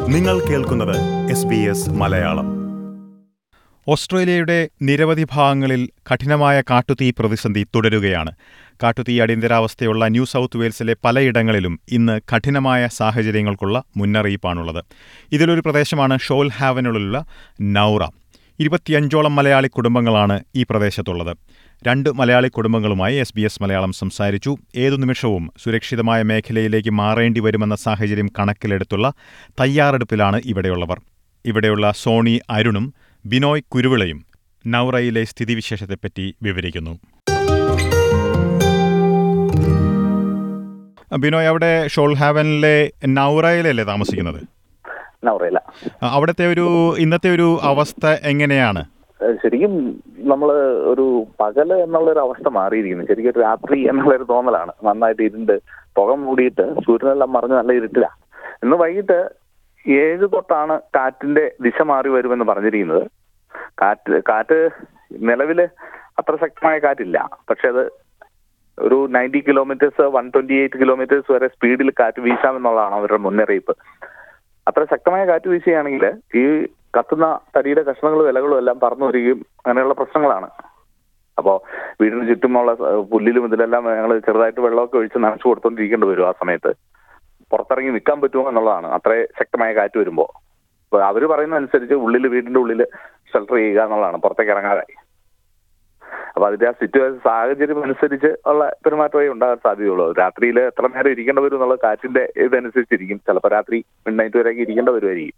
നിങ്ങൾ കേൾക്കുന്നത് S B S Malayalam ഓസ്ട്രേലിയയുടെ നിരവധി ഭാഗങ്ങളിൽ കഠിനമായ കാട്ടുതീ പ്രതിസന്ധി തുടരുകയാണ് കാട്ടുതീ അടിയന്തരാവസ്ഥയുള്ള ന്യൂ സൗത്ത് വെയിൽസിലെ പലയിടങ്ങളിലും ഇന്ന് കഠിനമായ സാഹചര്യങ്ങൾക്കുള്ള മുന്നറിയിപ്പാണുള്ളത് ഇതിലൊരു പ്രദേശമാണ് ഷോൽ ഹാവനിലുള്ള നൌറ ഇരുപത്തിയഞ്ചോളം മലയാളി കുടുംബങ്ങളാണ് ഈ പ്രദേശത്തുള്ളത് രണ്ട് മലയാളി കുടുംബങ്ങളുമായി എസ് ബി എസ് മലയാളം സംസാരിച്ചു ഏതു നിമിഷവും സുരക്ഷിതമായ മേഖലയിലേക്ക് മാറേണ്ടി വരുമെന്ന സാഹചര്യം കണക്കിലെടുത്തുള്ള തയ്യാറെടുപ്പിലാണ് ഇവിടെയുള്ളവർ ഇവിടെയുള്ള സോണി അരുണും ബിനോയ് കുരുവിളയും നൌറയിലെ സ്ഥിതിവിശേഷത്തെപ്പറ്റി വിവരിക്കുന്നു ബിനോയ് അവിടെ ഷോൾ ഹാവനിലെ നൌറയിലല്ലേ താമസിക്കുന്നത് നവറയില്ല ആ, അവിടുത്തെ ഒരു ഇന്നത്തെ ഒരു അവസ്ഥ എങ്ങനെയാണ് ശരിക്കും നമ്മൾ ഒരു പകല് എന്നുള്ള ഒരു അവസ്ഥ മാറിയിരിക്കുന്നു ശരിക്കും ഒരു രാത്രി എന്നുള്ള ഒരു തോന്നലാണ് നന്നായിട്ട് ഇരുണ്ട് പുക മൂടിയിട്ട് സൂര്യനെല്ലാം മറിഞ്ഞ് നല്ല ഇരുട്ടില്ല ഇന്ന് വൈകിട്ട് ഏഴ് തൊട്ടാണ് കാറ്റിന്റെ ദിശ മാറി വരുമെന്ന് പറഞ്ഞിരിക്കുന്നത് കാറ്റ് കാറ്റ് നിലവില് അത്ര ശക്തമായ കാറ്റില്ല പക്ഷെ അത് ഒരു ninety kilometres one twenty eight kilometres വരെ സ്പീഡിൽ കാറ്റ് വീശാമെന്നുള്ളതാണ് അവരുടെ മുന്നറിയിപ്പ് അത്ര ശക്തമായ കാറ്റ് വീശുകയാണെങ്കിൽ ഈ കത്തുന്ന തടിയുടെ കഷ്ണങ്ങളും ഇലകളും എല്ലാം പറന്നു വരികയും അങ്ങനെയുള്ള പ്രശ്നങ്ങളാണ് അപ്പോൾ വീടിന് ചുറ്റുമുള്ള സ- പുല്ലിലും ഇതിലെല്ലാം ഞങ്ങൾ ചെറുതായിട്ട് വെള്ളമൊക്കെ ഒഴിച്ച് നനച്ചു കൊടുത്തോണ്ടിരിക്കേണ്ടി വരും ആ സമയത്ത് പുറത്തിറങ്ങി നിൽക്കാൻ പറ്റുമോ എന്നുള്ളതാണ് അത്ര ശക്തമായ കാറ്റ് വരുമ്പോൾ അപ്പോൾ അവർ പറയുന്ന അനുസരിച്ച് ഉള്ളിൽ വീടിന്റെ ഉള്ളിൽ ഷെൽട്ടർ ചെയ്യുക എന്നുള്ളതാണ് പുറത്തേക്ക് ഇറങ്ങാതെ അപ്പൊ അതിന്റെ ആ സിറ്റുവേഷൻ സാഹചര്യം അനുസരിച്ച് ഉള്ള പെരുമാറ്റമേ ഉണ്ടാകാൻ സാധ്യതയുള്ളൂ രാത്രിയിൽ എത്ര നേരം ഇരിക്കേണ്ടി വരും എന്നുള്ള കാറ്റിന്റെ ഇതനുസരിച്ചിരിക്കും ചിലപ്പോൾ രാത്രി മിഡ് നൈറ്റ് വരെയൊക്കെ ഇരിക്കേണ്ടി വരുമായിരിക്കും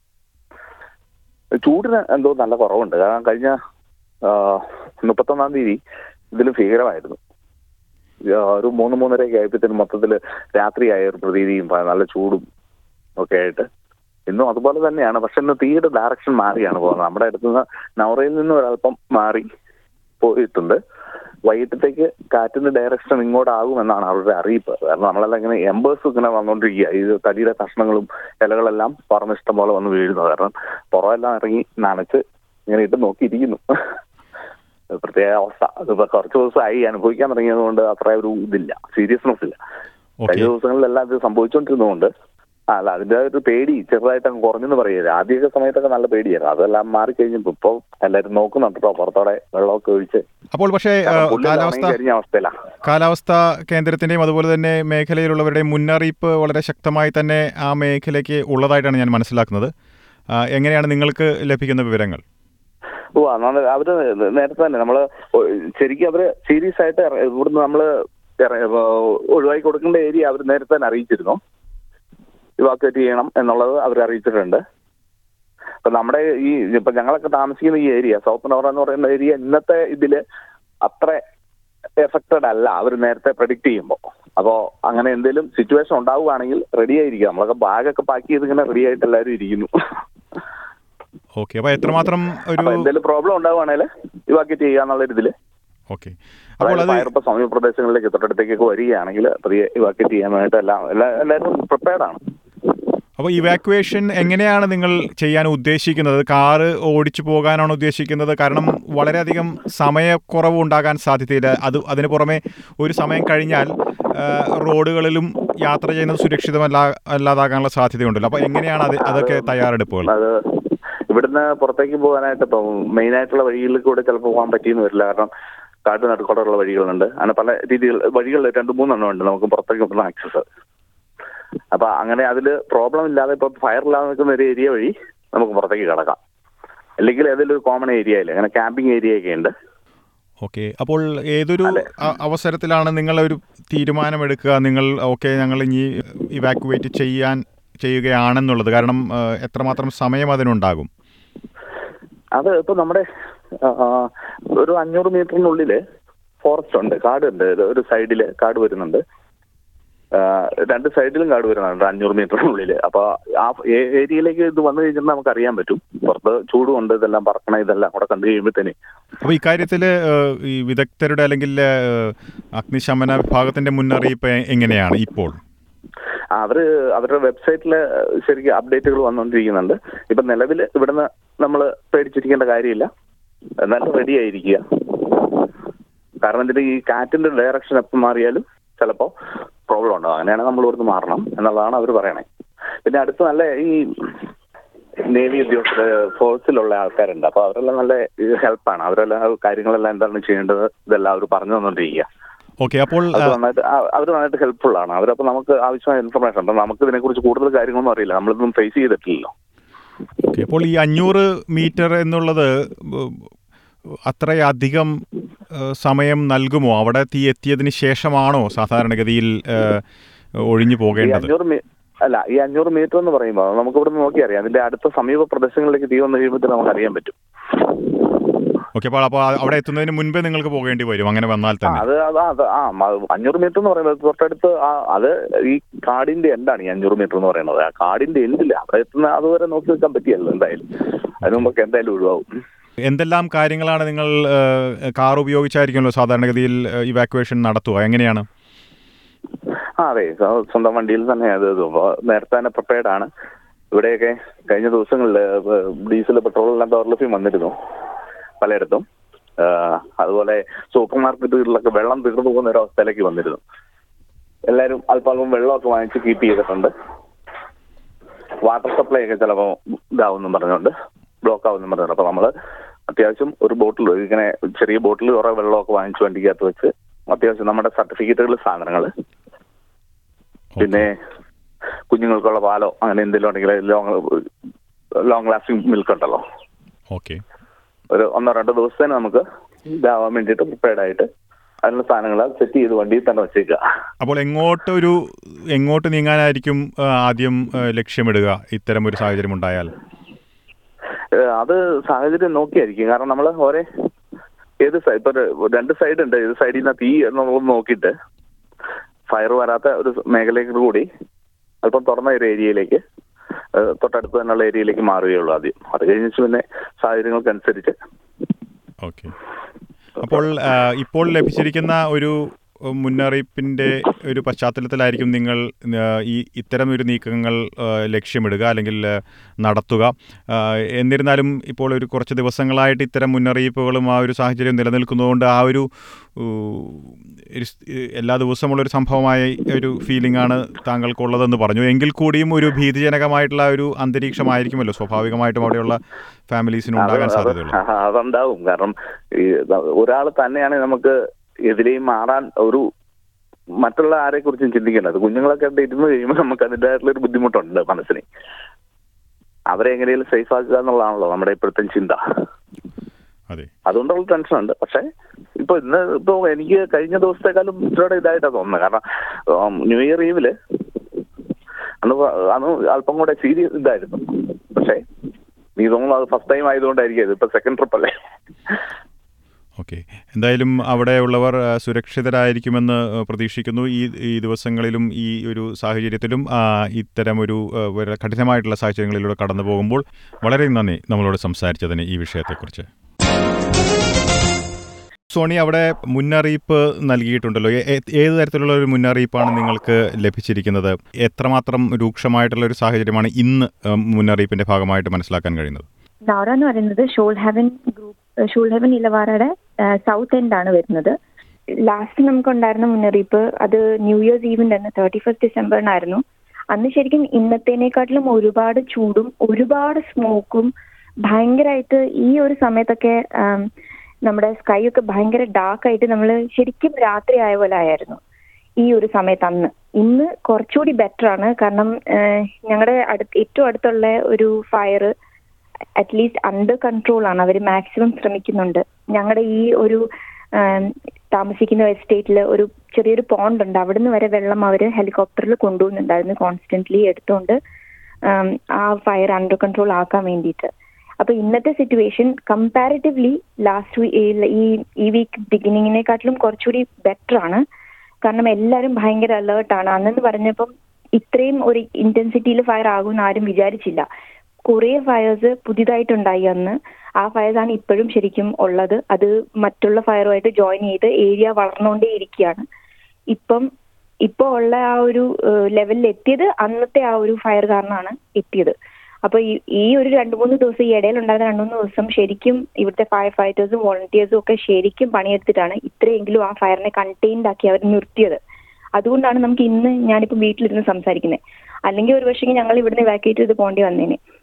ചൂടിന് എന്തോ നല്ല കുറവുണ്ട് കാരണം കഴിഞ്ഞ ആ, മുപ്പത്തൊന്നാം തീയതി ഇതിലും ഭീകരമായിരുന്നു ആ, ഒരു മൂന്ന് മൂന്നരയൊക്കെ ആയപ്പോഴത്തേനും മൊത്തത്തിൽ രാത്രിയായ ഒരു പ്രതീതിയും പ- നല്ല ചൂടും ഒക്കെ ആയിട്ട് ഇന്നും അതുപോലെ തന്നെയാണ് പക്ഷെ ഇന്ന് തീയുടെ ഡയറക്ഷൻ മാറിയാണ് പോകുന്നത് നമ്മുടെ അടുത്ത് നിന്ന് നവറയിൽ നിന്ന് ഒരല്പം മാറി പോയിട്ടുണ്ട് വൈകിട്ടത്തേക്ക് കാറ്റിന്റെ ഡയറക്ഷൻ ഇങ്ങോട്ടാകുമെന്നാണ് അവരുടെ അറിയിപ്പ് കാരണം നമ്മളെല്ലാം ഇങ്ങനെ എംബേഴ്സ് ഇങ്ങനെ വന്നുകൊണ്ടിരിക്കുക ഈ തടിയുടെ കഷ്ണങ്ങളും ഇലകളെല്ലാം പറന്ന് ഇഷ്ടം പോലെ വന്ന് വീഴുന്നു കാരണം പുറമെല്ലാം ഇറങ്ങി നനച്ച് ഇങ്ങനെ ഇട്ട് നോക്കിയിരിക്കുന്നു പ്രത്യേക അവസ്ഥ അതിപ്പോ കുറച്ച് ദിവസമായി അനുഭവിക്കാൻ തുടങ്ങിയത് കൊണ്ട് അത്ര ഒരു ഇതില്ല സീരിയസ്നെസ് ഇല്ല ഓക്കെ കഴിഞ്ഞ ദിവസങ്ങളിലെല്ലാം ഇത് സംഭവിച്ചുകൊണ്ടിരുന്നതുകൊണ്ട് ആ, അല്ല അതിന്റെ ഒരു പേടി ചെറുതായിട്ട് അങ്ങ് കുറഞ്ഞെന്ന് പറയരുത് ആദ്യമൊക്കെ സമയത്തൊക്കെ നല്ല പേടിയായിരുന്നു അതെല്ലാം മാറി കഴിഞ്ഞപ്പോ ഇപ്പൊ എല്ലാരും നോക്കുന്നുണ്ട് കേട്ടോ പുറത്തോടെ വെള്ളമൊക്കെ ഒഴിച്ച് അപ്പോൾ പക്ഷേ ആ, കാരണം പുല്ലെല്ലാം കാലാവസ്ഥ ഉണങ്ങി കഴിഞ്ഞ അവസ്ഥയിലാ കാലാവസ്ഥാ കേന്ദ്രത്തിന്റെയും അതുപോലെ തന്നെ മേഖലയിലുള്ളവരുടെയും മുന്നറിയിപ്പ് വളരെ ശക്തമായി തന്നെ ആ മേഖലയ്ക്ക് ഉള്ളതായിട്ടാണ് ഞാൻ മനസ്സിലാക്കുന്നത് ആ, എങ്ങനെയാണ് നിങ്ങൾക്ക് ലഭിക്കുന്ന വിവരങ്ങൾ ഓ അന്നാണ് അവര് നേരത്തെ തന്നെ നമ്മള് ഒ- ശരിക്കും അവര് സീരിയസ് ആയിട്ട് ഇറ- ഇവിടുന്ന് നമ്മള് ഇറ- ഏ, ഒഴിവാക്കി കൊടുക്കേണ്ട ഏരിയ അവർ നേരത്തെ തന്നെ അറിയിച്ചിരുന്നു ഇവാക്യുവേറ്റ് ചെയ്യണം എന്നുള്ളത് അവർ അറിയിച്ചിട്ടുണ്ട് അപ്പൊ നമ്മുടെ ഈ ഇപ്പൊ ഞങ്ങളൊക്കെ താമസിക്കുന്ന ഈ ഏരിയ സൗത്ത് നോറ എന്ന് പറയുന്ന ഏരിയ ഇന്നത്തെ ഇതില് അത്ര എഫക്റ്റഡ് അല്ല അവർ നേരത്തെ പ്രഡിക്റ്റ് ചെയ്യുമ്പോൾ അപ്പോ അങ്ങനെ എന്തെങ്കിലും സിറ്റുവേഷൻ ഉണ്ടാവുകയാണെങ്കിൽ റെഡി ആയിരിക്കുക നമ്മളൊക്കെ ബാഗൊക്കെ പാക്ക് ചെയ്ത് ഇങ്ങനെ റെഡി ആയിട്ട് എല്ലാവരും ഇരിക്കുന്നു ഓക്കെ അപ്പോൾ എത്രമാത്രം ഒരു അപ്പൊ എന്തെങ്കിലും പ്രോബ്ലം ഉണ്ടാവുകയാണെങ്കിൽ ഇവാക്യുവേറ്റ് ചെയ്യുക എന്നുള്ള ഒരു ഇതില് ഓക്കെ അപ്പോൾ അതായത് അത് ഫയർ ഇപ്പൊ സമീപ പ്രദേശങ്ങളിലേക്ക് തൊട്ടടുത്തേക്കൊക്കെ വരികയാണെങ്കിൽ പതിയെ ഇവാക്യുവേറ്റ് ചെയ്യാൻ വേണ്ടിയിട്ട് എല്ലാം എല്ലാ- എല്ലാവരും പ്രിപ്പയർഡ് ആണ് അപ്പോൾ ഇവാക്യുവേഷൻ എങ്ങനെയാണ് നിങ്ങൾ ചെയ്യാൻ ഉദ്ദേശിക്കുന്നത് കാറ് ഓടിച്ചു പോകാനാണ് ഉദ്ദേശിക്കുന്നത് കാരണം വളരെയധികം സമയക്കുറവ് ഉണ്ടാകാൻ സാധ്യതയില്ല അത് അതിന് പുറമെ ഒരു സമയം കഴിഞ്ഞാൽ ആ, റോഡുകളിലും യാത്ര ചെയ്യുന്നത് സുരക്ഷിതമല്ല അല്ലാതാകാനുള്ള സാധ്യതയുണ്ടല്ലോ അപ്പോൾ എങ്ങനെയാണ് അത് അതൊക്കെ തയ്യാറെടുപ്പുകൾ അത് ഇവിടുന്ന് പുറത്തേക്ക് പോകാനായിട്ട് ഇപ്പം മെയിൻ ആയിട്ടുള്ള വഴികളിൽ കൂടെ ചിലപ്പോൾ പോകാൻ പറ്റിയെന്ന് വരില്ല കാരണം കാട്ട് നടുക്കോടുള്ള വഴികളുണ്ട് അങ്ങനെ പല രീതികൾ വഴികൾ രണ്ട് മൂന്നെണ്ണം ഉണ്ട് നമുക്ക് പുറത്തേക്ക് കിട്ടുന്ന ആക്സസ് അപ്പൊ അങ്ങനെ അതിൽ പ്രോബ്ലം ഇല്ലാതെ ഇപ്പൊ ഫയർ ഇല്ലാതെ നിൽക്കുന്ന ഒരു ഏരിയ വഴി നമുക്ക് പുറത്തേക്ക് കിടക്കാം അല്ലെങ്കിൽ ഏതെങ്കിലും ഒരു കോമൺ ഏരിയയിൽ അങ്ങനെ ക്യാമ്പിംഗ് ഏരിയ ഒക്കെ ഉണ്ട് ഓക്കെ അപ്പോൾ ഏതൊരു അ- അവസരത്തിലാണ് നിങ്ങൾ ഒരു തീരുമാനമെടുക്കുക നിങ്ങൾ ഓക്കെ ഞങ്ങൾ ഇനി ഇവാക്യുവേറ്റ് ചെയ്യാൻ ചെയ്യുകയാണെന്നുള്ളത് കാരണം ആ, എത്രമാത്രം സമയം അതിനുണ്ടാകും അത് ഇപ്പൊ നമ്മുടെ ആ, ഒരു അഞ്ഞൂറ് മീറ്ററിനുള്ളില് ഫോറസ്റ്റ് ഉണ്ട് കാടുണ്ട് ഒരു സൈഡില് കാട് വരുന്നുണ്ട് ആ, രണ്ട് സൈഡിലും കാട് വരുന്നുണ്ട് അഞ്ഞൂറ് മീറ്ററിനുള്ളിൽ അപ്പൊ ആ ഏ- ഏരിയയിലേക്ക് ഇത് വന്നു കഴിഞ്ഞാൽ നമുക്ക് അറിയാൻ പറ്റും പുറത്ത് ചൂടുണ്ട് ഇതെല്ലാം പറക്കണ ഇതെല്ലാം കൂടെ കണ്ടു കഴിയുമ്പോഴത്തേന് അപ്പോൾ ഇക്കാര്യത്തിൽ ഈ വിദഗ്ധരുടെ അല്ലെങ്കിൽ ആ, അഗ്നിശമന വിഭാഗത്തിന്റെ മുന്നറിയിപ്പ് എ- എങ്ങനെയാണ് ഇപ്പോൾ അവര് അവരുടെ വെബ്സൈറ്റിൽ ശരിക്കും അപ്ഡേറ്റുകൾ വന്നുകൊണ്ടിരിക്കുന്നുണ്ട് ഇപ്പൊ നിലവിൽ ഇവിടുന്ന് നമ്മൾ പേടിച്ചിരിക്കേണ്ട കാര്യമില്ല എന്നാലും റെഡി ആയിരിക്കുക കാരണം ഇതിന്റെ ഈ കാറ്റിന്റെ ഡയറക്ഷൻ എപ്പം മാറിയാലും ചിലപ്പോൾ പ്രോബ്ലം ഉണ്ടാവും അങ്ങനെയാണെങ്കിൽ നമ്മൾ ഇവിടുന്ന് മാറണം എന്നുള്ളതാണ് അവർ പറയണേ പിന്നെ അടുത്ത് നല്ല ഈ നേവി ഉദ്യോഗസ്ഥ ഫോഴ്സിലുള്ള ആൾക്കാരുണ്ട് അപ്പൊ അവരെല്ലാം നല്ല ഹെൽപ്പാണ് അവരെല്ലാം കാര്യങ്ങളെല്ലാം എന്താണ് ചെയ്യേണ്ടത് ഇതെല്ലാം അവർ പറഞ്ഞു തന്നോണ്ടിരിക്കുക ഓക്കെ അപ്പോൾ അത് ആ, നന്നായിട്ട് അവർ നന്നായിട്ട് ഹെൽപ്ഫുൾ ആണ് അവരപ്പോൾ നമുക്ക് ആവശ്യമായ ഇൻഫർമേഷൻ അപ്പം നമുക്ക് ഇതിനെക്കുറിച്ച് കൂടുതൽ കാര്യങ്ങളൊന്നും അറിയില്ല നമ്മളിതൊന്നും ഫേസ് ചെയ്തിട്ടില്ലല്ലോ ഓക്കെ അപ്പോൾ ഈ അഞ്ഞൂറ് മീറ്റർ എന്നുള്ളത് ഉം, അത്രയധികം ഏഹ്, സമയം നൽകുമോ അവിടെ തീ എത്തിയതിന് ശേഷമാണോ സാധാരണഗതിയിൽ ഏഹ്, ഒഴിഞ്ഞു ഈ പോകേണ്ടത് അഞ്ഞൂറ് മീ അല്ല ഈ അഞ്ഞൂറ് മീറ്റർ എന്ന് പറയുമ്പോൾ നമുക്ക് ഇവിടെ നോക്കി അറിയാം അതിന്റെ അടുത്ത സമീപ പ്രദേശങ്ങളിലേക്ക് തീ വന്നു കഴിയുമ്പോൾ നമുക്ക് അറിയാൻ പറ്റും ഓക്കെ അപ്പോൾ അപ്പോൾ അവിടെ എത്തുന്നതിന് മുൻപേ നിങ്ങൾക്ക് പോകേണ്ടി വരും അങ്ങനെ വന്നാൽ ആ, തന്നെ അത് അത് അത് ആ മ- അഞ്ഞൂറ് മീറ്റർ എന്ന് പറയുന്നത് തൊട്ടടുത്ത് ആ അത് ഈ കാടിന്റെ എൻഡാണ് ഈ അഞ്ഞൂറ് മീറ്റർ എന്ന് പറയുന്നത് ആ കാടിന്റെ എൻഡില്ല അവിടെ എത്തുന്ന അതുവരെ നോക്കി നിൽക്കാൻ പറ്റിയല്ലോ എന്തായാലും അതിന് മുമ്പൊക്കെ എന്തായാലും ഒഴിവാകും എന്തെല്ലാം കാര്യങ്ങളാണ് നിങ്ങൾ ഏഹ്, കാർ ഉപയോഗിച്ചായിരിക്കുമല്ലോ സാധാരണഗതിയിൽ ഇവാക്യുവേഷൻ നടത്തുക എങ്ങനെയാണ് ആ അതെ സ്വ- സ്വന്തം വണ്ടിയിൽ തന്നെ അത് ഇത് അപ്പൊ നേരത്തെ തന്നെ പ്രിപ്പയർഡ് ആണ് ഇവിടെയൊക്കെ കഴിഞ്ഞ ദിവസങ്ങളിൽ ഡീസൽ പെട്രോൾ എല്ലാം പവർലഫ്യം വന്നിരുന്നു പലയിടത്തും ആ, അതുപോലെ സൂപ്പർ മാർക്കറ്റുകളിലൊക്കെ വെള്ളം തീർന്നു പോകുന്ന ഒരു അവസ്ഥയിലേക്ക് വന്നിരുന്നു എല്ലാവരും അല്പം അല്പം വെള്ളമൊക്കെ വാങ്ങിച്ച് കീപ്പ് ചെയ്തിട്ടുണ്ട് വാട്ടർ സപ്ലൈ ഒക്കെ ചിലപ്പോൾ ഇതാവും പറഞ്ഞുകൊണ്ട് ബ്ലോക്ക് ആവും പറഞ്ഞുകൊണ്ട് അപ്പൊ നമ്മള് അത്യാവശ്യം ഒരു ബോട്ടിൽ ഇങ്ങനെ ചെറിയ ബോട്ടിൽ കുറെ വെള്ളമൊക്കെ വാങ്ങിച്ച് വണ്ടിക്കകത്ത് വെച്ച് അത്യാവശ്യം നമ്മുടെ സർട്ടിഫിക്കറ്റുകൾ സാധനങ്ങൾ പിന്നെ കുഞ്ഞുങ്ങൾക്കുള്ള പാലോ അങ്ങനെ എന്തെങ്കിലും ഉണ്ടെങ്കിൽ ലോങ് ലോങ് ലാസ്റ്റിംഗ് മിൽക്ക് ഉണ്ടല്ലോ ഓക്കെ ഒരു ഒന്നോ രണ്ടോ ദിവസത്തേന് നമുക്ക് ഇതാവാൻ വേണ്ടിയിട്ട് പ്രിപ്പയർഡ് ആയിട്ട് അതിനുള്ള സാധനങ്ങൾ സെറ്റ് ചെയ്ത് വണ്ടിയിൽ തന്നെ വെച്ചേക്കുക അപ്പോൾ എങ്ങോട്ടൊരു എങ്ങോട്ട് നീങ്ങാനായിരിക്കും ആ, ആദ്യം ആ, ലക്ഷ്യമിടുക ഇത്തരം ഒരു സാഹചര്യം ഉണ്ടായാൽ ഏഹ് അത് സാഹചര്യം നോക്കിയായിരിക്കും കാരണം നമ്മൾ ഓരോ ഏത് സൈഡ് ഇപ്പൊ ഒരു രണ്ട് സൈഡ് ഉണ്ട് ഏത് സൈഡിൽ നിന്ന് തീ എന്നുള്ളത് നോക്കിയിട്ട് ഫയർ വരാത്ത ഒരു മേഖലയിൽ കൂടി അല്പം തുറന്ന ഒരു ഏരിയയിലേക്ക് ഏഹ് തൊട്ടടുത്ത് തന്നെയുള്ള ഏരിയയിലേക്ക് മാറുകയുള്ളൂ ആദ്യം അത് കഴിഞ്ഞിട്ട് പിന്നെ സാഹചര്യങ്ങൾക്കനുസരിച്ച് ഓക്കെ അപ്പോൾ ആ, ഇപ്പോൾ ലഭിച്ചിരിക്കുന്ന ഒരു ഉം, മുന്നറിയിപ്പിൻ്റെ ഒരു പശ്ചാത്തലത്തിലായിരിക്കും നിങ്ങൾ ആ, ഈ ഇത്തരം ഒരു നീക്കങ്ങൾ ആ, ലക്ഷ്യമിടുക അല്ലെങ്കിൽ ആ, നടത്തുക ആ, എന്നിരുന്നാലും ഇപ്പോൾ ഒരു കുറച്ച് ദിവസങ്ങളായിട്ട് ഇത്തരം മുന്നറിയിപ്പുകളും ആ ഒരു സാഹചര്യം നിലനിൽക്കുന്നതുകൊണ്ട് ആ ഒരു ഊ, ഒരു സ്- എല്ലാ ദിവസമുള്ളൊരു സംഭവമായ ഒരു ഫീലിംഗ് ആണ് താങ്കൾക്കുള്ളതെന്ന് പറഞ്ഞു എങ്കിൽ കൂടിയും ഒരു ഭീതിജനകമായിട്ടുള്ള ഒരു അന്തരീക്ഷമായിരിക്കുമല്ലോ സ്വാഭാവികമായിട്ടും അവിടെയുള്ള ഫാമിലീസിന് ഉണ്ടാകാൻ അത് സാധ്യതയുള്ളത് അത് അതുണ്ടാവും കാരണം ഈ ഒരാൾ തന്നെയാണ് നമുക്ക് എതിരെയും മാറാൻ ഒരു മറ്റുള്ള ആരെ കുറിച്ചും ചിന്തിക്കേണ്ടത് കുഞ്ഞുങ്ങളൊക്കെ ആയിട്ട് ഇരുന്ന് കഴിയുമ്പോൾ നമുക്ക് അതിൻ്റെതായിട്ടുള്ള ഒരു ബുദ്ധിമുട്ടുണ്ട് മനസ്സിന് അവരെ എങ്ങനെയും സേഫ് ആക്കുക എന്നുള്ളതാണല്ലോ നമ്മുടെ ഇപ്പോഴത്തെ ചിന്ത അതെ അതുകൊണ്ടുള്ള ടെൻഷൻ ഉണ്ട് പക്ഷെ ഇപ്പൊ ഇന്ന് ഇപ്പൊ എനിക്ക് കഴിഞ്ഞ ദിവസത്തെക്കാളും ഇച്ചിരി ഇതായിട്ടാണ് തോന്നുന്നത് കാരണം ഉം, ന്യൂ ഇയർ ഈവില് അന്ന് പ- അന്ന് അല്പം കൂടെ സീരിയസ് ഇതായിരുന്നു പക്ഷെ നീ തോന്നുന്നു അത് ഫസ്റ്റ് ടൈം ആയതുകൊണ്ടായിരിക്കും ഇത് ഇപ്പൊ സെക്കൻഡ് ട്രിപ്പ് അല്ലേ ഓക്കെ എന്തായാലും അവിടെ ഉള്ളവർ ആ, സുരക്ഷിതരായിരിക്കുമെന്ന് ആ, പ്രതീക്ഷിക്കുന്നു ഈ ഈ ദിവസങ്ങളിലും ഈ ഒരു സാഹചര്യത്തിലും ആ, ഇത്തരം ഒരു ആ, വളരെ കഠിനമായിട്ടുള്ള സാഹചര്യങ്ങളിലൂടെ കടന്നു പോകുമ്പോൾ വളരെ നന്ദി നമ്മളോട് സംസാരിച്ചതിന് ഈ വിഷയത്തെക്കുറിച്ച് സോണി അവിടെ മുന്നറിയിപ്പ് നൽകിയിട്ടുണ്ടല്ലോ ഏ- ഏ- ഏത് തരത്തിലുള്ള ഒരു മുന്നറിയിപ്പാണ് നിങ്ങൾക്ക് ലഭിച്ചിരിക്കുന്നത് എത്രമാത്രം രൂക്ഷമായിട്ടുള്ള ഒരു സാഹചര്യമാണ് ഇന്ന് ആ, മുന്നറിയിപ്പിന്റെ ഭാഗമായിട്ട് മനസ്സിലാക്കാൻ കഴിയുന്നത് നൗറ എന്ന് പറയുന്നത് Shoalhaven group Shoalhaven ഇലവാറയുടെ സൗത്ത് എൻഡ് ആണ് വരുന്നത് ലാസ്റ്റ് നമുക്കുണ്ടായിരുന്ന മുന്നറിയിപ്പ് അത് ന്യൂ ഇയേഴ്സ് ഈവന്റ് ആണ് തേർട്ടി ഫസ്റ്റ് ഡിസംബറിനായിരുന്നു അന്ന് ശരിക്കും ഇന്നത്തേനേക്കാട്ടിലും ഒരുപാട് ചൂടും ഒരുപാട് സ്മോക്കും ഭയങ്കരമായിട്ട് ഈ ഒരു സമയത്തൊക്കെ ആം, നമ്മുടെ സ്കൈ ഒക്കെ ഭയങ്കര ഡാർക്ക് ആയിട്ട് നമ്മൾ ശരിക്കും രാത്രി ആയ പോലെ ആയിരുന്നു ഈ ഒരു സമയത്ത് അന്ന് ഇന്ന് കുറച്ചുകൂടി ബെറ്റർ ആണ് കാരണം ഞങ്ങളുടെ അടുത്ത് ഏറ്റവും അടുത്തുള്ള ഒരു ഫയർ അറ്റ്ലീസ്റ്റ് അണ്ടർ കൺട്രോൾ ആണ് അവർ മാക്സിമം ശ്രമിക്കുന്നുണ്ട് ഞങ്ങളുടെ ഈ ഒരു ആം, താമസിക്കുന്ന എസ്റ്റേറ്റിൽ ഒരു ചെറിയൊരു പോണ്ട് ഉണ്ട് അവിടുന്ന് വരെ വെള്ളം അവർ ഹെലികോപ്റ്ററിൽ കൊണ്ടുപോകുന്നുണ്ടായിരുന്നു കോൺസ്റ്റന്റ്ലി എടുത്തുകൊണ്ട് ആം, ആ ഫയർ അണ്ടർ കൺട്രോൾ ആക്കാൻ വേണ്ടിയിട്ട് അപ്പൊ ഇന്നത്തെ സിറ്റുവേഷൻ കമ്പാരിറ്റീവ്ലി ലാസ്റ്റ് ഈ ഈ വീക്ക് ബിഗിനിങ്ങിനെക്കാട്ടിലും കുറച്ചുകൂടി ബെറ്റർ ആണ് കാരണം എല്ലാവരും ഭയങ്കര അലേർട്ടാണ് അന്നെന്ന് പറഞ്ഞപ്പം ഇത്രയും ഒരു ഇന്റൻസിറ്റിയിൽ ഫയർ ആകുമെന്ന് ആരും വിചാരിച്ചില്ല കുറേ ഫയേഴ്സ് പുതിയതായിട്ടുണ്ടായി അന്ന് ആ ഫയേഴ്സ് ആണ് ഇപ്പോഴും ശരിക്കും ഉള്ളത് അത് മറ്റുള്ള ഫയറുമായിട്ട് ജോയിൻ ചെയ്ത് ഏരിയ വളർന്നുകൊണ്ടേ ഇരിക്കുകയാണ് ഇപ്പം ഇപ്പോൾ ഉള്ള ആ ഒരു ലെവലിൽ എത്തിയത് അന്നത്തെ ആ ഒരു ഫയർ കാരണമാണ് എത്തിയത് അപ്പൊ ഈ ഈ ഒരു രണ്ട് മൂന്ന് ദിവസം ഈ ഇടയിൽ ഉണ്ടായിരുന്ന രണ്ട് മൂന്ന് ദിവസം ശരിക്കും ഇവിടുത്തെ ഫയർ ഫൈറ്റേഴ്സും വോളണ്ടിയേഴ്സും ഒക്കെ ശരിക്കും പണിയെടുത്തിട്ടാണ് ഇത്രയെങ്കിലും ആ ഫയറിനെ കണ്ടെയ്ൻഡ് ആക്കി അവർ നിർത്തിയത് അതുകൊണ്ടാണ് നമുക്ക് ഇന്ന് ഞാനിപ്പോൾ വീട്ടിലിരുന്ന് സംസാരിക്കുന്നത് അല്ലെങ്കിൽ ഒരു പക്ഷേ ഞങ്ങൾ ഇവിടുന്ന് ഇവാക്യുവേറ്റ് ചെയ്ത് പോകേണ്ടി വന്നേനെ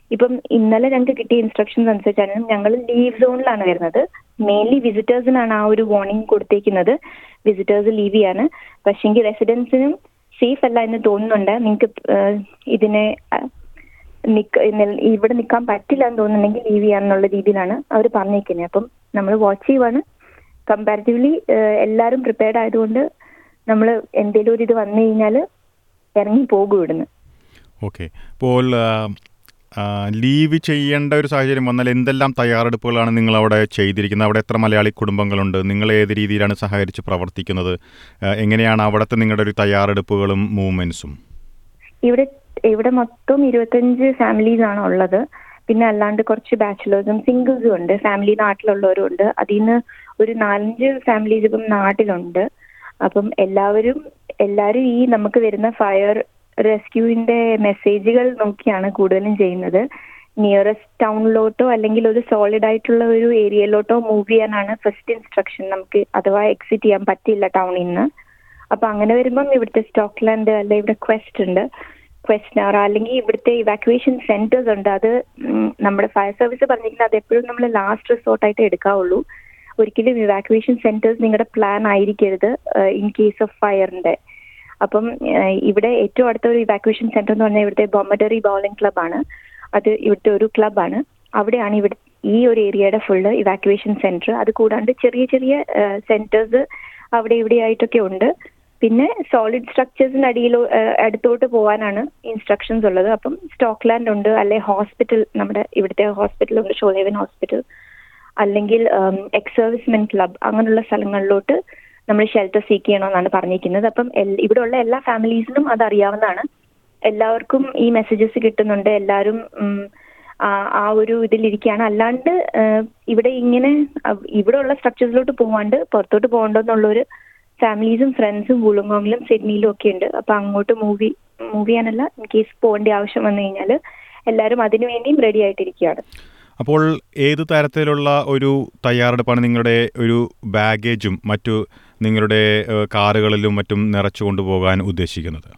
ഇപ്പം ഇന്നലെ ഞങ്ങൾക്ക് കിട്ടിയ ഇൻസ്ട്രക്ഷൻസ് അനുസരിച്ചാണ് ഞങ്ങൾ ലീവ് സോണിലാണ് വരുന്നത് മെയിൻലി വിസിറ്റേഴ്സിനാണ് ആ ഒരു വാർണിംഗ് കൊടുത്തേക്കുന്നത് വിസിറ്റേഴ്സ് ലീവ് ചെയ്യാണ് പക്ഷെങ്കിൽ റെസിഡൻസിനും സേഫ് അല്ല എന്ന് തോന്നുന്നുണ്ട് നിങ്ങൾക്ക് ഇതിനെ അഹ്, നിക്ക നിൽ- ഇവിടെ നിൽക്കാൻ പറ്റില്ല എന്ന് തോന്നുന്നുണ്ടെങ്കിൽ ലീവ് ചെയ്യാന്നുള്ള രീതിയിലാണ് അവർ പറഞ്ഞേക്കുന്നത് അപ്പം നമ്മൾ വാച്ച് ചെയ്യുവാണ് കമ്പാരിറ്റീവ്ലി എല്ലാവരും പ്രിപ്പയർഡ് ആയതുകൊണ്ട് നമ്മൾ എന്തെങ്കിലും ഒരു ഇത് വന്നു കഴിഞ്ഞാൽ ഇറങ്ങി പോകും ഇവിടുന്ന് ഓക്കെ ഇപ്പോൾ ആ, ആ, ലീവ് ചെയ്യേണ്ട ഒരു സാഹചര്യം വന്നാൽ എന്തെല്ലാം തയ്യാറെടുപ്പുകളാണ് നിങ്ങൾ അവിടെ ചെയ്തിരിക്കുന്നത് അവിടെ എത്ര മലയാളി കുടുംബങ്ങളുണ്ട് നിങ്ങൾ ഏത് രീതിയിലാണ് സഹകരിച്ച് പ്രവർത്തിക്കുന്നത് ആ, എങ്ങനെയാണ് അവിടുത്തെ നിങ്ങളുടെ ഒരു തയ്യാറെടുപ്പുകളും മൂവ്മെൻറ്റ്സും ഇവിടെ ഇവിടെ മൊത്തം ഇരുപത്തഞ്ച് ഫാമിലീസ് ആണ് ഉള്ളത് പിന്നെ അല്ലാണ്ട് കുറച്ച് ബാച്ചിലേഴ്സും സിംഗിൾസും ഉണ്ട് ഫാമിലി നാട്ടിലുള്ളവരും ഉണ്ട് അതിൽ നിന്ന് ഒരു നാലഞ്ച് ഫാമിലീസ് ഇപ്പം നാട്ടിലുണ്ട് അപ്പം എല്ലാവരും എല്ലാവരും ഈ നമുക്ക് വരുന്ന ഫയർ റെസ്ക്യൂവിന്റെ മെസ്സേജുകൾ നോക്കിയാണ് കൂടുതലും ചെയ്യുന്നത് നിയറസ്റ്റ് ടൗണിലോട്ടോ അല്ലെങ്കിൽ ഒരു സോളിഡ് ആയിട്ടുള്ള ഒരു ഏരിയയിലോട്ടോ മൂവ് ചെയ്യാനാണ് ഫസ്റ്റ് ഇൻസ്ട്രക്ഷൻ നമുക്ക് അഥവാ എക്സിറ്റ് ചെയ്യാൻ പറ്റില്ല ടൗണിൽ നിന്ന് അപ്പൊ അങ്ങനെ വരുമ്പം ഇവിടുത്തെ സ്റ്റോക്ക്ലാൻഡ് അല്ലെ ഇവിടെ ക്വസ്റ്റ് ഉണ്ട് ക്വസ്റ്റ്നർ അല്ലെങ്കിൽ ഇവിടുത്തെ ഇവാക്യുവേഷൻ സെന്റേഴ്സ് ഉണ്ട് അത് ഉം, നമ്മുടെ ഫയർ സർവീസ് പറഞ്ഞിരിക്കുന്നത് അത് എപ്പോഴും നമ്മൾ ലാസ്റ്റ് റിസോർട്ടായിട്ട് എടുക്കാവുള്ളൂ ഒരിക്കലും ഇവാക്യുവേഷൻ സെന്റേഴ്സ് നിങ്ങളുടെ പ്ലാൻ ആയിരിക്കരുത് ഇൻ കേസ് ഓഫ് ഫയറിന്റെ അപ്പം ഏഹ്, ഇവിടെ ഏറ്റവും അടുത്ത ഒരു ഇവാക്യുവേഷൻ സെന്റർ എന്ന് പറഞ്ഞാൽ ഇവിടുത്തെ ബൊമ്മഡറി ബൗളിംഗ് ക്ലബാണ് അത് ഇവിടുത്തെ ഒരു ക്ലബാണ് അവിടെയാണ് ഇവിടെ ഈ ഒരു ഏരിയയുടെ ഫുള്ള് ഇവാക്യുവേഷൻ സെന്റർ അത് കൂടാണ്ട് ചെറിയ ചെറിയ സെന്റേഴ്സ് അവിടെ ഇവിടെ ആയിട്ടൊക്കെ ഉണ്ട് പിന്നെ സോളിഡ് സ്ട്രക്ചേഴ്സിന്റെ അടിയിലോ ഏഹ്, അടുത്തോട്ട് പോകാനാണ് ഇൻസ്ട്രക്ഷൻസ് ഉള്ളത് അപ്പം സ്റ്റോക്ക്ലാൻഡ് ഉണ്ട് അല്ലെ ഹോസ്പിറ്റൽ നമ്മുടെ ഇവിടുത്തെ ഹോസ്പിറ്റൽ ഉണ്ട് ഷോലേവൻ ഹോസ്പിറ്റൽ അല്ലെങ്കിൽ എക്സ് സർവീസ്മെൻ ക്ലബ് അങ്ങനെയുള്ള സ്ഥലങ്ങളിലോട്ട് നമ്മൾ ഷെൽട്ടർ സീക്ക് ചെയ്യണമെന്നാണ് പറഞ്ഞിരിക്കുന്നത് അപ്പം എൽ- ഇവിടെയുള്ള എല്ലാ ഫാമിലീസിനും അത് അറിയാവുന്നതാണ് എല്ലാവർക്കും ഈ മെസ്സേജസ് കിട്ടുന്നുണ്ട് എല്ലാവരും ഉം, ആ ആ ഒരു ഇതിലിരിക്കുകയാണ് അല്ലാണ്ട് ഏഹ്, ഇവിടെ ഇങ്ങനെ അഹ് ഇവിടെയുള്ള സ്ട്രക്ചേഴ്സിലോട്ട് പോവാണ്ട് പുറത്തോട്ട് പോകണ്ടെന്നുള്ളൊരു ഫാമിലീസും ഫ്രണ്ട്സും വുളുങ്ങോങ്ങിലും സിഡ്നിയിലും ഒക്കെ ഉണ്ട് അപ്പൊ അങ്ങോട്ട് മൂവി മൂവ് ചെയ്യാനല്ല ഇൻ കേസ് പോകേണ്ട ആവശ്യം വന്നു കഴിഞ്ഞാൽ എല്ലാവരും അതിനു വേണ്ടിയും റെഡി ആയിട്ടിരിക്കുകയാണ് അപ്പോൾ ഏത് തരത്തിലുള്ള ഒരു തയ്യാറെടുപ്പാണ് നിങ്ങളുടെ ഒരു ബാഗേജും മറ്റു നിങ്ങളുടെ ഏഹ്, കാറുകളിലും മറ്റും നിറച്ചു കൊണ്ടുപോകാൻ ഉദ്ദേശിക്കുന്നത്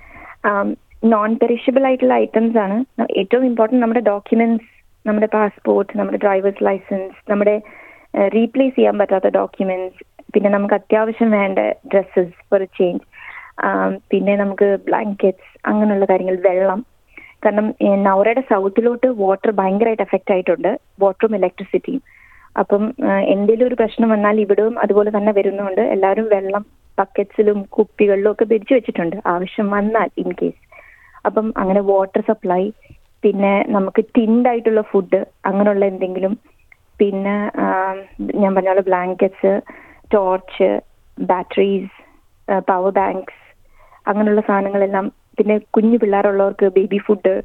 നോൺ പെരിഷബിൾ ആയിട്ടുള്ള ഐറ്റംസ് ആണ് ഏറ്റവും ഇമ്പോർട്ടൻറ്റ് നമ്മുടെ ഡോക്യുമെന്റ്സ് നമ്മുടെ പാസ്പോർട്ട് നമ്മുടെ ഡ്രൈവേഴ്സ് ലൈസൻസ് നമ്മുടെ റീപ്ലേസ് ചെയ്യാൻ പറ്റാത്ത ഡോക്യുമെന്റ്സ് പിന്നെ നമുക്ക് അത്യാവശ്യം വേണ്ട ഡ്രസ്സസ് ഫോർ ചേഞ്ച് പിന്നെ നമുക്ക് ബ്ലാങ്കറ്റ്സ് അങ്ങനെയുള്ള കാര്യങ്ങൾ വെള്ളം കാരണം ഏഹ്, നൗറയുടെ സൗത്തിലോട്ട് വാട്ടർ ഭയങ്കരമായിട്ട് എഫക്റ്റ് ആയിട്ടുണ്ട് വാട്ടറും ഇലക്ട്രിസിറ്റിയും അപ്പം ഏഹ്, എന്തെങ്കിലും ഒരു പ്രശ്നം വന്നാൽ ഇവിടെയും അതുപോലെ തന്നെ വരുന്നതുകൊണ്ട് എല്ലാവരും വെള്ളം ബക്കറ്റ്സിലും കുപ്പികളിലും ഒക്കെ പിടിച്ചു വെച്ചിട്ടുണ്ട് ആവശ്യം വന്നാൽ ഇൻ കേസ് അപ്പം അങ്ങനെ വാട്ടർ സപ്ലൈ പിന്നെ നമുക്ക് ടിൻഡ് ആയിട്ടുള്ള ഫുഡ് അങ്ങനെയുള്ള എന്തെങ്കിലും പിന്നെ ആം, ഞാൻ പറഞ്ഞ പോലെ blankets torch batteries power banks അങ്ങനെയുള്ള സാധനങ്ങളെല്ലാം പിന്നെ കുഞ്ഞു പിള്ളേരുള്ളവർക്ക് ബേബി ഫുഡ്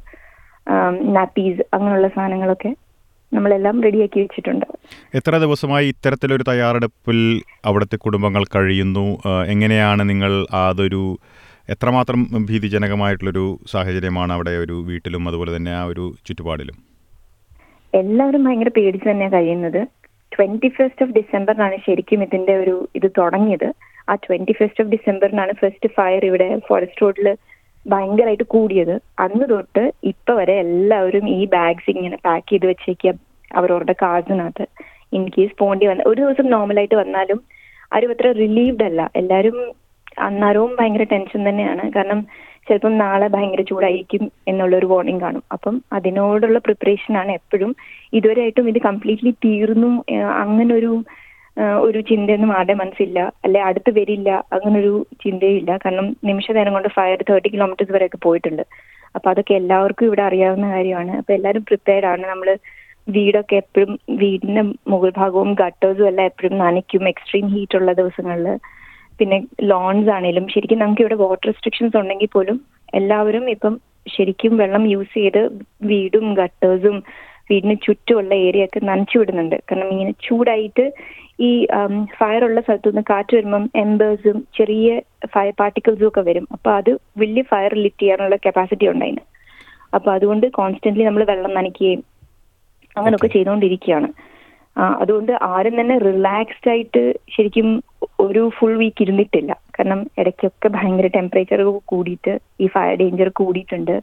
നാപ്പീസ് അങ്ങനെയുള്ള സാധനങ്ങളൊക്കെ നമ്മളെല്ലാം റെഡിയാക്കി വെച്ചിട്ടുണ്ട് എത്ര ദിവസമായി ഇത്തരത്തിലൊരു തയ്യാറെടുപ്പിൽ അവിടുത്തെ കുടുംബങ്ങൾ കഴിയുന്നു ആ, എങ്ങനെയാണ് നിങ്ങൾ അതൊരു എത്രമാത്രം ഭീതിജനകമായിട്ടുള്ളൊരു സാഹചര്യമാണ് അവിടെ ഒരു വീട്ടിലും അതുപോലെ തന്നെ ആ ഒരു ചുറ്റുപാടിലും എല്ലാവരും ഭയങ്കര പേടിച്ച് തന്നെയാണ് കഴിയുന്നത് ട്വന്റി ഫസ്റ്റ് ഓഫ് ഡിസംബറിനാണ് ശരിക്കും ഇതിന്റെ ഒരു ഇത് തുടങ്ങിയത് ആ ട്വന്റി ഫസ്റ്റ് ഓഫ് ഡിസംബറിനാണ് ഫസ്റ്റ് ഫയർ ഇവിടെ ഫോറസ്റ്റ് റോഡിൽ ഭയങ്കരമായിട്ട് കൂടിയത് അന്ന് തൊട്ട് ഇപ്പൊ വരെ എല്ലാവരും ഈ ബാഗ്സ് ഇങ്ങനെ പാക്ക് ചെയ്ത് വെച്ചേക്കുക അവരവരുടെ കാർഡിനകത്ത് ഇൻ കേസ് പോണ്ടി വന്ന ഒരു ദിവസം നോർമലായിട്ട് വന്നാലും ആരും അത്ര റിലീവ്ഡ് അല്ല എല്ലാവരും അന്നേരവും ഭയങ്കര ടെൻഷൻ തന്നെയാണ് കാരണം ചിലപ്പം നാളെ ഭയങ്കര ചൂടായിരിക്കും എന്നുള്ളൊരു വാർണിംഗ് കാണും അപ്പം അതിനോടുള്ള പ്രിപ്പറേഷൻ ആണ് എപ്പോഴും ഇതുവരെയായിട്ടും ഇത് കംപ്ലീറ്റ്ലി തീർന്നു ഏഹ് അങ്ങനൊരു ഏഹ് ഒരു ചിന്തയൊന്നും ആരുടെ മനസ്സില്ല അല്ലെ അടുത്ത് വരില്ല അങ്ങനൊരു ചിന്തയില്ല കാരണം നിമിഷ നേരം കൊണ്ട് ഫയർ തേർട്ടി കിലോമീറ്റേഴ്സ് വരെയൊക്കെ പോയിട്ടുണ്ട് അപ്പൊ അതൊക്കെ എല്ലാവർക്കും ഇവിടെ അറിയാവുന്ന കാര്യമാണ് അപ്പൊ എല്ലാവരും പ്രിപ്പയർഡ് ആണ് നമ്മൾ വീടൊക്കെ എപ്പോഴും വീടിന്റെ മുകൾ ഭാഗവും ഗട്ടേഴ്സും എല്ലാം എപ്പോഴും നനയ്ക്കും എക്സ്ട്രീം ഹീറ്റ് ഉള്ള ദിവസങ്ങളിൽ പിന്നെ ലോൺസ് ആണെങ്കിലും ശരിക്കും നമുക്ക് ഇവിടെ വാട്ടർ റെസ്ട്രിക്ഷൻസ് ഉണ്ടെങ്കിൽ പോലും എല്ലാവരും ഇപ്പം ശരിക്കും വെള്ളം യൂസ് ചെയ്ത് വീടും ഗട്ടേഴ്സും വീടിന് ചുറ്റുമുള്ള ഏരിയ ഒക്കെ നനച്ചു വിടുന്നുണ്ട് കാരണം ഇങ്ങനെ ചൂടായിട്ട് ഈ ഫയർ ഉള്ള സ്ഥലത്തു നിന്ന് കാറ്റ് വരുമ്പം എംബേഴ്സും ചെറിയ ഫയർ പാർട്ടിക്കിൾസും ഒക്കെ വരും അപ്പൊ അത് വലിയ ഫയർ ലിറ്റ് ചെയ്യാനുള്ള കപ്പാസിറ്റി ഉണ്ട് അതിന് അപ്പൊ അതുകൊണ്ട് കോൺസ്റ്റന്റ്ലി നമ്മൾ വെള്ളം നനയ്ക്കുകയും അങ്ങനെയൊക്കെ ചെയ്തുകൊണ്ടിരിക്കുകയാണ് ആ, അതുകൊണ്ട് ആരും തന്നെ റിലാക്സ്ഡ് ആയിട്ട് ശരിക്കും ഒരു ഫുൾ വീക്ക് ഇരുന്നിട്ടില്ല കാരണം ഇടയ്ക്കൊക്കെ ഭയങ്കര ടെമ്പറേച്ചർ കൂടിയിട്ട് ഈ ഫയർ ഡേഞ്ചർ കൂടിയിട്ടുണ്ട്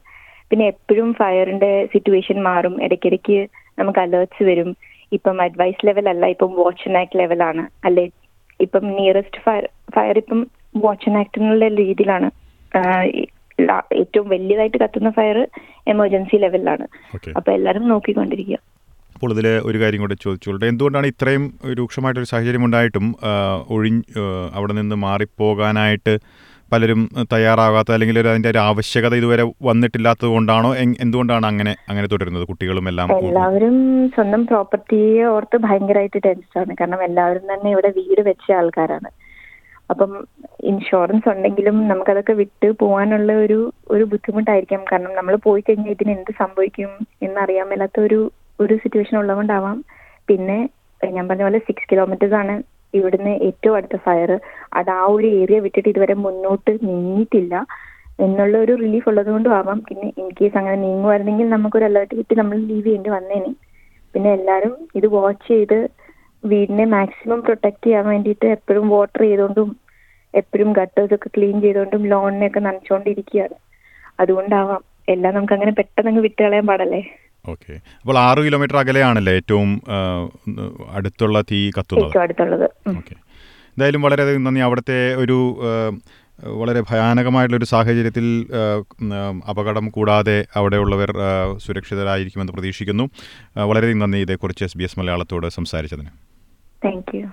പിന്നെ എപ്പോഴും ഫയറിന്റെ സിറ്റുവേഷൻ മാറും ഇടയ്ക്കിടയ്ക്ക് നമുക്ക് അലേർട്സ് വരും ഇപ്പം അഡ്വൈസ് ലെവൽ അല്ല ഇപ്പം വാച്ച് ആൻഡ് ആക്ട് ലെവലാണ് അല്ലെ ഇപ്പം നിയറസ്റ്റ് ഫയർ ഫയർ ഇപ്പം വാച്ച് ആൻഡ് ആക്ട് എന്നുള്ള രീതിയിലാണ് ആഹ് ഈ ലാ- ഏറ്റവും വലിയതായിട്ട് കത്തുന്ന ഫയർ എമർജൻസി ലെവലിലാണ് ഓക്കെ അപ്പൊ എല്ലാരും നോക്കിക്കൊണ്ടിരിക്കുക അപ്പോൾ ഇതിൽ ഒരു കാര്യം കൂടെ ചോദിച്ചോളട്ടെ എന്തുകൊണ്ടാണ് ഇത്രയും രൂക്ഷമായിട്ടൊരു സാഹചര്യം ഉണ്ടായിട്ടും ഒഴിഞ്ഞ് അവിടെ നിന്ന് മാറിപ്പോകാനായിട്ട് പലരും തയ്യാറാകാത്ത അല്ലെങ്കിൽ ഒരു അതിൻ്റെ ഒരു ആവശ്യകത ഇതുവരെ വന്നിട്ടില്ലാത്തത് കൊണ്ടാണോ എങ്- എന്തുകൊണ്ടാണ് അങ്ങനെ അങ്ങനെ തുടരുന്നത് കുട്ടികളും എല്ലാം എല്ലാവരും സ്വന്തം പ്രോപ്പർട്ടിയെ ഓർത്ത് ഭയങ്കരമായിട്ട് ടെൻസ്ഡാണ് കാരണം എല്ലാവരും തന്നെ ഇവിടെ വീട് വെച്ച ആൾക്കാരാണ് അപ്പം ഇൻഷുറൻസ് ഉണ്ടെങ്കിലും നമുക്കതൊക്കെ വിട്ട് പോകാനുള്ള ഒരു ഒരു ബുദ്ധിമുട്ടായിരിക്കാം കാരണം നമ്മൾ പോയി കഴിഞ്ഞാൽ ഇതിന് എന്ത് സംഭവിക്കും എന്നറിയാൻ മേലാത്ത ഒരു ഒരു സിറ്റുവേഷൻ ഉള്ളതുകൊണ്ടാവാം പിന്നെ ഞാൻ പറഞ്ഞ പോലെ സിക്സ് കിലോമീറ്റേഴ്സ് ആണ് ഇവിടുന്ന് ഏറ്റവും അടുത്ത ഫയർ അത് ആ ഒരു ഏരിയ വിട്ടിട്ട് ഇതുവരെ മുന്നോട്ട് നീങ്ങിയിട്ടില്ല എന്നുള്ള ഒരു റിലീഫ് ഉള്ളത് കൊണ്ടും ആവാം പിന്നെ ഇൻ കേസ് അങ്ങനെ നീങ്ങുമായിരുന്നെങ്കിൽ നമുക്കൊരു അലേർട്ട് കിട്ടി നമ്മൾ ലീവ് ചെയ്യേണ്ടി വന്നേനെ പിന്നെ എല്ലാവരും ഇത് വാച്ച് ചെയ്ത് വീടിനെ മാക്സിമം പ്രൊട്ടക്ട് ചെയ്യാൻ വേണ്ടിയിട്ട് എപ്പോഴും വാട്ടർ ചെയ്തുകൊണ്ടും എപ്പോഴും ഗട്ടേഴ്സ് ഒക്കെ ക്ലീൻ ചെയ്തുകൊണ്ടും ലോണിനെയൊക്കെ നനച്ചുകൊണ്ടിരിക്കുകയാണ് അതുകൊണ്ടാവാം എല്ലാം നമുക്ക് അങ്ങനെ പെട്ടെന്ന് അങ്ങ് വിട്ട് കളയാൻ പാടല്ലേ ഓക്കെ അപ്പോൾ ആറ് കിലോമീറ്റർ അകലെയാണല്ലേ ഏറ്റവും ആ, അടുത്തുള്ള തീ കത്തുന്നത് ഏറ്റവും അടുത്തുള്ളത് ഉം. ഓക്കെ എന്തായാലും വളരെയധികം നന്ദി അവിടുത്തെ ഒരു ആ, വളരെ ഭയാനകമായിട്ടുള്ളൊരു സാഹചര്യത്തിൽ ആ, ഉം, ആ, അപകടം കൂടാതെ അവിടെയുള്ളവർ ആ, സുരക്ഷിതരായിരിക്കുമെന്ന് പ്രതീക്ഷിക്കുന്നു ആ, വളരെയധികം നന്ദി ഇതേക്കുറിച്ച് എസ് ബി എസ് മലയാളത്തോട് സംസാരിച്ചതിന് thank you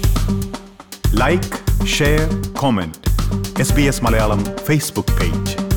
like share comment S B S Malayalam Facebook page